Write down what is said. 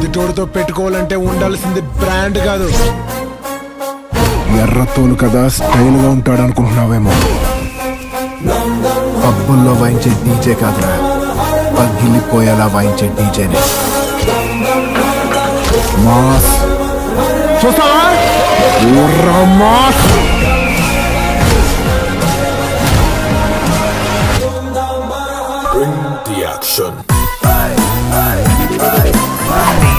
ఎదుటోడితో పెట్టుకోవాలంటే ఉండాల్సింది బ్రాండ్ కాదు ఎర్రతోలు కదా స్టైల్ గా ఉంటాడు అనుకుంటున్నావేమో పబ్బుల్లో వాయించే డీజే కాదురా పగిలిపోయేలా వాయించే డీజేనే మాస్ చూస్తావా ఊర్రా mass Bring the action. Hey, hey, hey, hey.